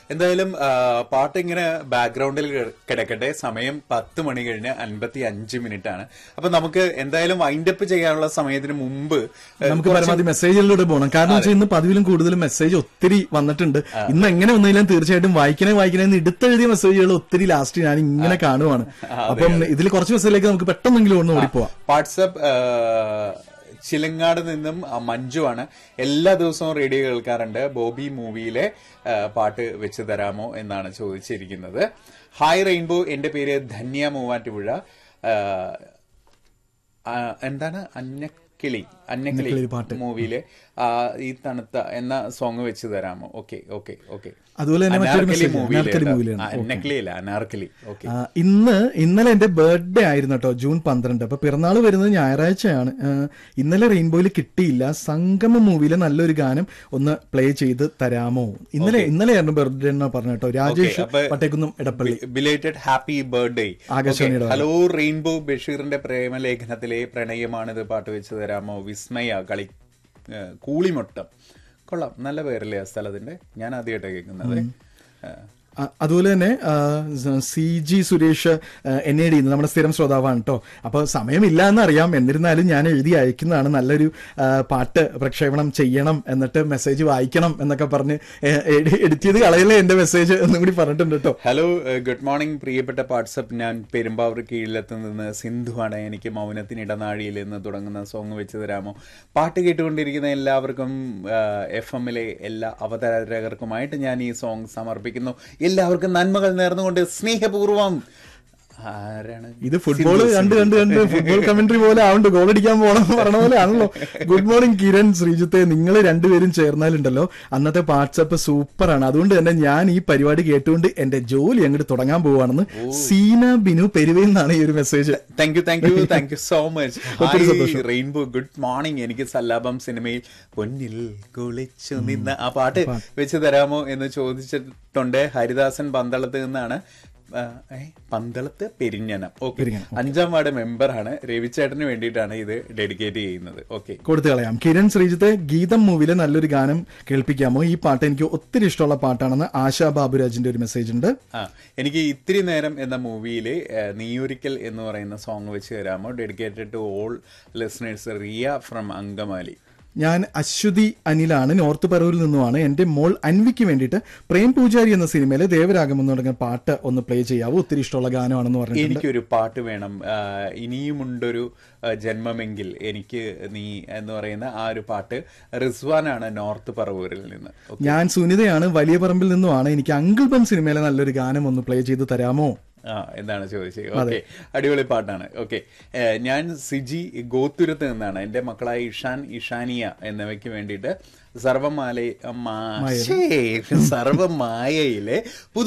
എന്തായാലും ആ, പാട്ട് ഇങ്ങനെ ബാക്ക്ഗ്രൗണ്ടിൽ കി- കിടക്കട്ടെ സമയം പത്ത് മണി കഴിഞ്ഞ് അൻപത്തി അഞ്ച് മിനിറ്റ് ആണ് അപ്പൊ നമുക്ക് എന്തായാലും വൈൻഡപ്പ് ചെയ്യാനുള്ള സമയത്തിന് മുമ്പ് ഏ, നമുക്ക് കുറച്ച് പരമാവധി മെസ്സേജുകളിലൂടെ പോകണം കാരണം വെച്ചാൽ ഇന്ന് പതിവിലും കൂടുതലും മെസ്സേജ് ഒത്തിരി വന്നിട്ടുണ്ട് ഇന്ന് എങ്ങനെ വന്നില്ല തീർച്ചയായിട്ടും വായിക്കണേ വായിക്കണേ എന്ന് എടുത്തെഴുതിയ മെസ്സേജുകൾ ഒത്തിരി ലാസ്റ്റ് ഞാൻ ഇങ്ങനെ കാണുവാണ് അപ്പം ഇതിൽ കുറച്ച് മെസ്സേജിലേക്ക് നമുക്ക് പെട്ടെന്നെങ്കിലും ഒന്ന് ഓടിപ്പോവാം വാട്സപ്പ് ആ, ചിലങ്ങാട് നിന്നും ആ, മഞ്ജുവാണ് എല്ലാ ദിവസവും റേഡിയോ കേൾക്കാറുണ്ട് ബോബി മൂവിയിലെ ആ, പാട്ട് വെച്ച് തരാമോ എന്നാണ് ചോദിച്ചിരിക്കുന്നത് ഹായ് റെയിൻബോ എന്റെ പേര് ധന്യ മൂവാറ്റുപുഴ ആ, ആ, എന്താണ് അന്നക്കിളി അന്നക്കിളി അന്നക്കിളി പാട്ട്. മൂവിയിലെ ആ, ഈ തണുത്ത എന്ന സോങ് വെച്ച് തരാമോ ഓക്കെ ഓക്കെ ഓക്കെ അതുപോലെ തന്നെ മറ്റൊരു അനാർക്കലി message, മൂവിയിലെ അനാർക്കലി കേട്ടോ. മൂവിയിലാണ്. ആ, അന്നക്കിളി അല്ല അനാർക്കലി ഓക്കെ ആ, ഇന്ന് ഇന്നലെ എന്റെ ബർത്ത്ഡേ ആയിരുന്നു കേട്ടോ ജൂൺ പന്ത്രണ്ട് അപ്പൊ പിറന്നാൾ വരുന്നത് ഞായറാഴ്ചയാണ് ആ, ഇന്നലെ റെയിൻബോയിൽ കിട്ടിയില്ല സംഗമ മൂവിയിലെ നല്ലൊരു ഗാനം ഒന്ന് പ്ലേ ചെയ്ത് തരാമോ ഇന്നലെ ഇന്നലെ ആയിരുന്നു ബർത്ത്ഡേ എന്നാ പറഞ്ഞു കേട്ടോ രാജേഷ് അപ്പൊ Pattekkunnam Edappally belated happy birthday ആകാശവാണിയുടെ ഹലോ റെയിൻബോ ബഷീറിന്റെ പ്രേമലേഖനത്തിലെ പ്രണയമാണിത് പാട്ട് വെച്ച് തരാമോ വിസ്മയ കളി ഏ, കൂളിമൊട്ടം കൊള്ളാം നല്ല പേരല്ലേ ആ സ്ഥലത്തിന്റെ ഞാൻ ആദ്യമായിട്ടാണ് കേൾക്കുന്നത് ഏ, ആ, അതുപോലെ തന്നെ ആ, C G Suresh N A D നമ്മുടെ സ്ഥിരം ശ്രോതാവാണ് കേട്ടോ അപ്പോൾ സമയമില്ല എന്നറിയാം എന്നിരുന്നാലും ഞാൻ എഴുതി അയക്കുന്നതാണ് നല്ലൊരു ആ, പാട്ട് പ്രക്ഷേപണം ചെയ്യണം എന്നിട്ട് മെസ്സേജ് വായിക്കണം എന്നൊക്കെ പറഞ്ഞ് എഡിറ്റ് ചെയ്ത് കളയല്ലേ എന്റെ മെസ്സേജ് എന്നും കൂടി പറഞ്ഞിട്ടുണ്ട് കേട്ടോ ഹലോ ഗുഡ് മോർണിംഗ് പ്രിയപ്പെട്ട വാട്സപ്പ് ഞാൻ പെരുമ്പാവൂർ കീഴിലെത്തു നിന്ന് സിന്ധുവാണ് എനിക്ക് മൗനത്തിന് ഇടനാഴിയിൽ എന്ന് തുടങ്ങുന്ന സോങ് വെച്ച് തരാമോ പാട്ട് കേട്ടുകൊണ്ടിരിക്കുന്ന എല്ലാവർക്കും എഫ് എമ്മിലെ എല്ലാ അവതാരകർക്കുമായിട്ട് ഞാൻ ഈ സോങ് സമർപ്പിക്കുന്നു എല്ലാവർക്കും നന്മകൾ നേർന്നുകൊണ്ട് സ്നേഹപൂർവം ആരാണ് ഇത് ഫുട്ബോൾ കണ്ട് കണ്ട് കണ്ട് ഫുട്ബോൾ കമന്ററി പോലെ ആവുണ്ട് ഗോൾ അടിക്കാൻ പോകണം എന്ന് പറഞ്ഞ പോലെ ആണല്ലോ ഗുഡ് മോർണിംഗ് കിരൺ ശ്രീജിത്തെ നിങ്ങൾ രണ്ടുപേരും ചേർന്നാലുണ്ടല്ലോ അന്നത്തെ വാട്സപ്പ് സൂപ്പറാണ് അതുകൊണ്ട് തന്നെ ഞാൻ ഈ പരിപാടി കേട്ടുകൊണ്ട് എന്റെ ജോലി അങ്ങോട്ട് തുടങ്ങാൻ പോവാണെന്ന് സീന ബിനു പെരുവയിൽ നിന്നാണ് ഈ ഒരു message thank you thank you thank you so much ഒത്തിരി സന്തോഷം. റെയിൻബോ ഗുഡ് മോർണിംഗ് എനിക്ക് സല്ലാപം സിനിമയിൽ പൊന്നിൽ കുളിച്ചു നിന്ന ആ പാട്ട് വെച്ച് തരാമോ എന്ന് ചോദിച്ചിട്ടുണ്ട് ഹരിദാസൻ പന്തളത്ത് നിന്നാണ് ആ, ഏ, പന്തളത്ത് പെരിഞ്ഞനം ഓക്കെ പെരിഞ്ഞനം, അഞ്ചാം വാർഡ് മെമ്പറാണ് രവിചേട്ടന് വേണ്ടിയിട്ടാണ് ഇത് ഡെഡിക്കേറ്റ് ചെയ്യുന്നത് ഓക്കെ കൊടുത്തു കളയാം കിരൺ ശ്രീജിത്തെ ഗീതം മൂവിലെ നല്ലൊരു ഗാനം കേൾപ്പിക്കാമോ ഈ പാട്ട് എനിക്ക് ഒത്തിരി ഇഷ്ടമുള്ള പാട്ടാണെന്ന് ആശാ ബാബുരാജിന്റെ ഒരു മെസ്സേജ് ഉണ്ട് ആ എനിക്ക് ഇത്തിരി നേരം എന്ന മൂവിയിലെ നീയൊരിക്കൽ എന്ന് പറയുന്ന സോങ് വെച്ച് തരാമോ dedicated to all listeners Riya from Angamaly ഞാൻ അശ്വതി അനിലാണ് നോർത്ത് പറവൂരിൽ നിന്നുമാണ് എന്റെ മോൾ അൻവിക്ക് വേണ്ടിയിട്ട് പ്രേം പൂജാരി എന്ന സിനിമയിലെ ദേവരാഗം എന്ന് തുടങ്ങിയ പാട്ട് ഒന്ന് പ്ലേ ചെയ്യാവോ ഒത്തിരി ഇഷ്ടമുള്ള ഗാനമാണെന്ന് പറഞ്ഞിട്ടുണ്ട് എനിക്കൊരു പാട്ട് വേണം ആ, ഇനിയുമുണ്ടൊരു ആ, ജന്മമെങ്കിൽ എനിക്ക് നീ എന്ന് പറയുന്ന ആ ഒരു പാട്ട് റിസ്വാനാണ് നോർത്ത് പറവൂരിൽ നിന്ന് ഓക്കേ. ഞാൻ സുനിതയാണ് വലിയ പറമ്പിൽ നിന്നുമാണ് എനിക്ക് അങ്കിൾ ബൻ സിനിമയിലെ നല്ലൊരു ഗാനം ഒന്ന് പ്ലേ ചെയ്ത് തരാമോ ആ എന്താണ് ചോദിച്ചത് ഓക്കെ അടിപൊളി പാട്ടാണ് ഓക്കെ ഞാൻ സിജി ഗോത്തുരത്ത് നിന്നാണ് എന്റെ മക്കളായ ഇഷാൻ ഇഷാനിയ എന്നിവയ്ക്ക് വേണ്ടിയിട്ട് സർവമാല മാ- ശ്ശേ, സർവമായയിലെ പുതു